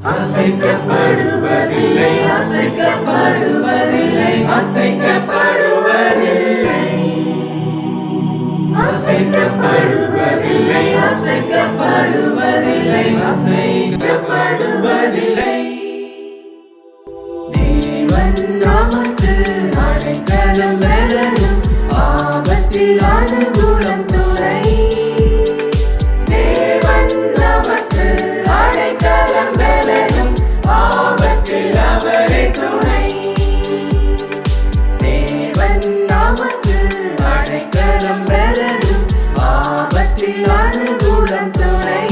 அசைக்கப்படுவதில்லை அசைக்கப்படுவதில்லை அசைக்கப்படுவதில்லை அசைக்கப்படுவதில்லை அசைக்கப்படுவதில்லை அசைக்கப்படுவதில்லை தேவன் நமக்கு அடைக்கலம் பெறலும் ஆபத்தில் அனுகூலம் துறை தேவன் நமக்கு அடைக்கலம் பெறலும் ஆபத்தில் அவரே துணை தேவன் நமக்கு அடைக்கலம் பெறலும் ஆபத்தில் அனுகூலம் துணை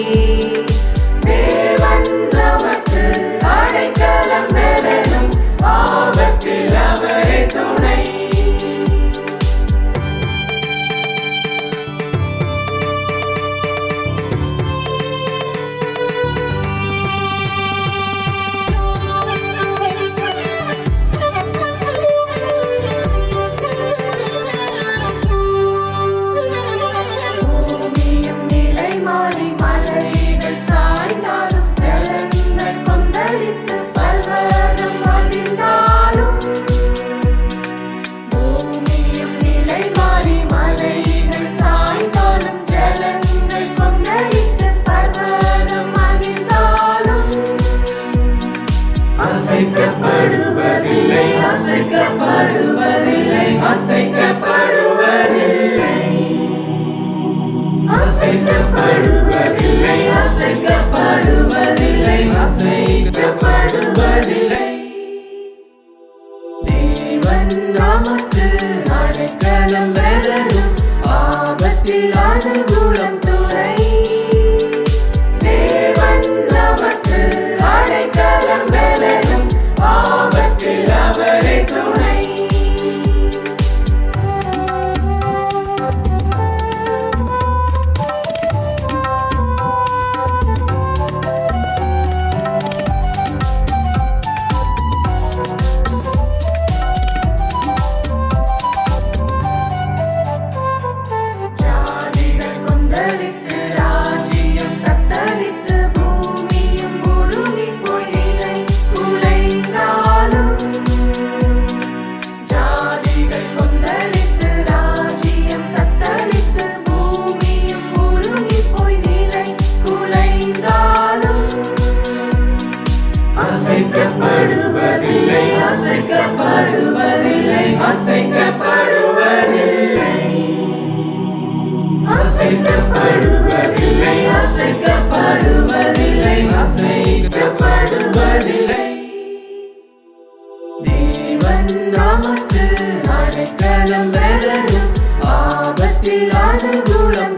தேவன் நமக்கு அடைக்கலம் பெறலும் ஆபத்தில் அவரே துணை பூமியும் நிலை மாறி மலைகள் சாய்ந்தாலும் ஜலங்கள் கொந்தளித்து பர்வதம் அதிர்ந்தாலும் பூமியும் நிலை மாறி மலைகள் சாய்ந்தாலும் ஜலங்கள் கொந்தளித்து பர்வதம் அதிர்ந்தாலும் அசைக்கப்படுவதில்லை அசைக்கப்படுவதில்லை அசைக்கப்படுவதில்லை அசைக்கப்படுவதில்லை அசைக்கப்படுவதில்லை அசைக்கப்படுவதில்லை தேவன் நமக்கு அடைக்கலம் பெறலும் ஆபத்தில் அனுகூலம் துறை தேவன் நமக்கு அடைக்கலம் பெறலும் ஆபத்தில் அவரே துணை ஜாதிகள் கொந்தளித்து ராஜ்யம் தத்தளித்து பூமியும் உருகி போய் நிலை குலைந்தாலும் ஜாதிகள் கொந்தளித்து ராஜ்யம் தத்தளித்து பூமியும் உருகி போய் நிலை குலைந்தாலும் அசைக்கப்படுவதில்லை அசைக்கப்படுவதில்லை அசைக்கப்படுவதில்லை அசைக்கப்படுவதில்லை அசைக்கப்படுவதில்லை அசைக்கப்படுவதில்லை தேவன் நமக்கு அடைக்கலம் பெறலும் ஆபத்தில் அனுகூலம்